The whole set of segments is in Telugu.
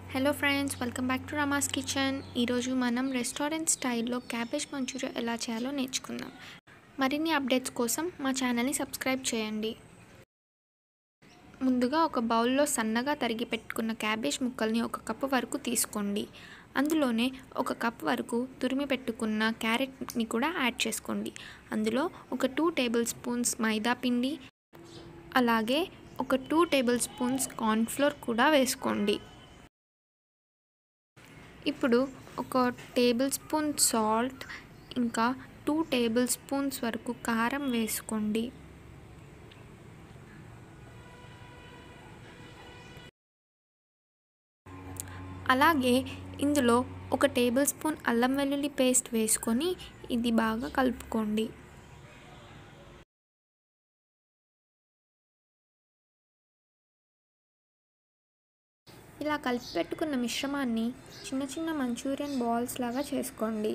hello friends welcome back to రమాస్ కిచెన్ ఈరోజు మనం రెస్టారెంట్ స్టైల్లో క్యాబేజ్ మంచూరియా ఎలా చేయాలో నేర్చుకుందాం మరిన్ని అప్డేట్స్ కోసం మా ఛానల్ని సబ్స్క్రైబ్ చేయండి ముందుగా ఒక బౌల్లో సన్నగా తరిగి పెట్టుకున్న క్యాబేజ్ ముక్కల్ని ఒక కప్పు వరకు తీసుకోండి అందులోనే ఒక కప్ వరకు తురిమి పెట్టుకున్న క్యారెట్ని కూడా యాడ్ చేసుకోండి అందులో ఒక టూ టేబుల్ స్పూన్స్ మైదా పిండి అలాగే ఒక టూ టేబుల్ స్పూన్స్ కార్న్ఫ్లోర్ కూడా వేసుకోండి ఇప్పుడు ఒక టేబుల్ స్పూన్ సాల్ట్ ఇంకా టూ టేబుల్ స్పూన్స్ వరకు కారం వేసుకోండి అలాగే ఇందులో ఒక టేబుల్ స్పూన్ అల్లం వెల్లుల్లి పేస్ట్ వేసుకొని ఇది బాగా కలుపుకోండి ఇలా కలిపి పెట్టుకున్న మిశ్రమాన్ని చిన్న చిన్న మంచూరియన్ బాల్స్ లాగా చేసుకోండి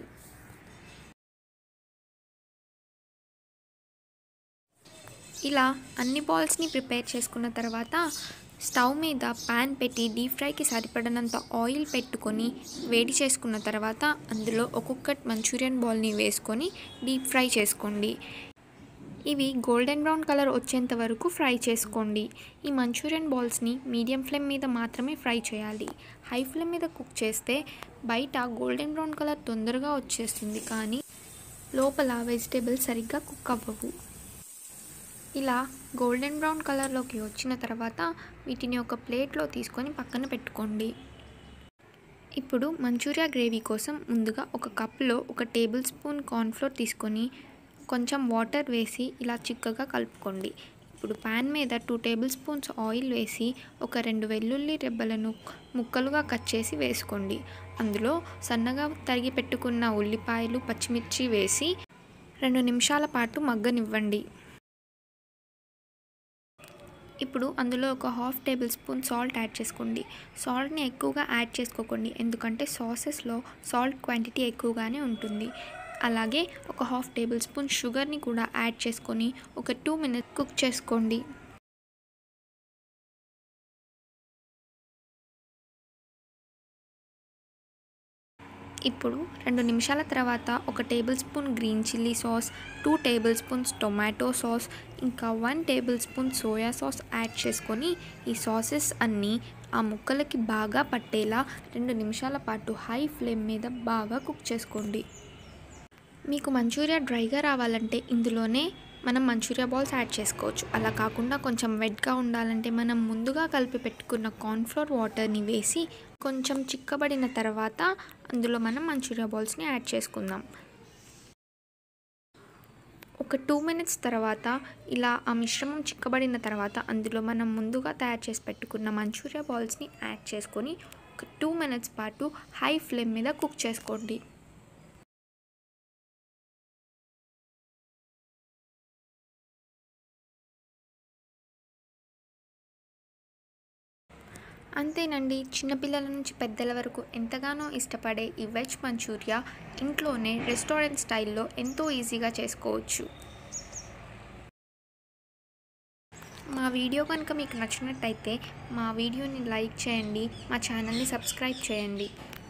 ఇలా అన్ని బాల్స్ని ప్రిపేర్ చేసుకున్న తర్వాత స్టవ్ మీద ప్యాన్ పెట్టి డీప్ ఫ్రైకి సరిపడినంత ఆయిల్ పెట్టుకొని వేడి చేసుకున్న తర్వాత అందులో ఒక్కొక్క మంచూరియన్ బాల్ని వేసుకొని డీప్ ఫ్రై చేసుకోండి ఇవి గోల్డెన్ బ్రౌన్ కలర్ వచ్చేంత వరకు ఫ్రై చేసుకోండి ఈ మంచూరియన్ బాల్స్ని మీడియం ఫ్లేమ్ మీద మాత్రమే ఫ్రై చేయాలి హై ఫ్లేమ్ మీద కుక్ చేస్తే బయట గోల్డెన్ బ్రౌన్ కలర్ తొందరగా వచ్చేస్తుంది కానీ లోపల వెజిటేబుల్స్ సరిగ్గా కుక్ అవ్వవు ఇలా గోల్డెన్ బ్రౌన్ కలర్లోకి వచ్చిన తర్వాత వీటిని ఒక ప్లేట్లో తీసుకొని పక్కన పెట్టుకోండి ఇప్పుడు మంచూరియా గ్రేవీ కోసం ముందుగా ఒక కప్లో ఒక టేబుల్ స్పూన్ కార్న్ఫ్లోర్ తీసుకొని కొంచెం వాటర్ వేసి ఇలా చిక్కగా కలుపుకోండి ఇప్పుడు ప్యాన్ మీద టూ టేబుల్ స్పూన్స్ ఆయిల్ వేసి ఒక రెండు వెల్లుల్లి రెబ్బలను ముక్కలుగా కట్ చేసి వేసుకోండి అందులో సన్నగా తరిగి పెట్టుకున్న ఉల్లిపాయలు పచ్చిమిర్చి వేసి రెండు నిమిషాల పాటు మగ్గనివ్వండి ఇప్పుడు అందులో ఒక half tablespoon salt add చేసుకోండి సాల్ట్ని ఎక్కువగా యాడ్ చేసుకోకండి ఎందుకంటే సాసెస్లో సాల్ట్ క్వాంటిటీ ఎక్కువగానే ఉంటుంది అలాగే ఒక హాఫ్ టేబుల్ స్పూన్ షుగర్ని కూడా యాడ్ చేసుకొని ఒక టూ మినిట్స్ కుక్ చేసుకోండి ఇప్పుడు రెండు నిమిషాల తర్వాత ఒక tablespoon green chilli sauce two tablespoons tomato sauce ఇంకా one tablespoon soya sauce add చేసుకొని ఈ సాసెస్ అన్నీ ఆ ముక్కలకి బాగా పట్టేలా రెండు నిమిషాల పాటు హై ఫ్లేమ్ మీద బాగా కుక్ చేసుకోండి మీకు మంచూరియా డ్రైగా రావాలంటే ఇందులోనే మనం మంచూరియా బాల్స్ యాడ్ చేసుకోవచ్చు అలా కాకుండా కొంచెం వెట్గా ఉండాలంటే మనం ముందుగా కలిపి పెట్టుకున్న కార్న్ఫ్లోర్ వాటర్ని వేసి కొంచెం చిక్కబడిన తర్వాత అందులో మనం మంచూరియా బాల్స్ని యాడ్ చేసుకుందాం ఒక టూ మినిట్స్ తర్వాత ఇలా ఆ మిశ్రమం చిక్కబడిన తర్వాత అందులో మనం ముందుగా తయారు చేసి పెట్టుకున్న మంచూరియా బాల్స్ని యాడ్ చేసుకొని ఒక టూ మినిట్స్ పాటు హై ఫ్లేమ్ మీద కుక్ చేసుకోండి అంతేనండి చిన్నపిల్లల నుంచి పెద్దల వరకు ఎంతగానో ఇష్టపడే ఈ వెజ్ మంచూరియా ఇంట్లోనే రెస్టారెంట్ స్టైల్లో ఎంతో ఈజీగా చేసుకోవచ్చు మా వీడియో కనుక మీకు నచ్చినట్టయితే మా వీడియోని లైక్ చేయండి మా ఛానల్ని సబ్స్క్రైబ్ చేయండి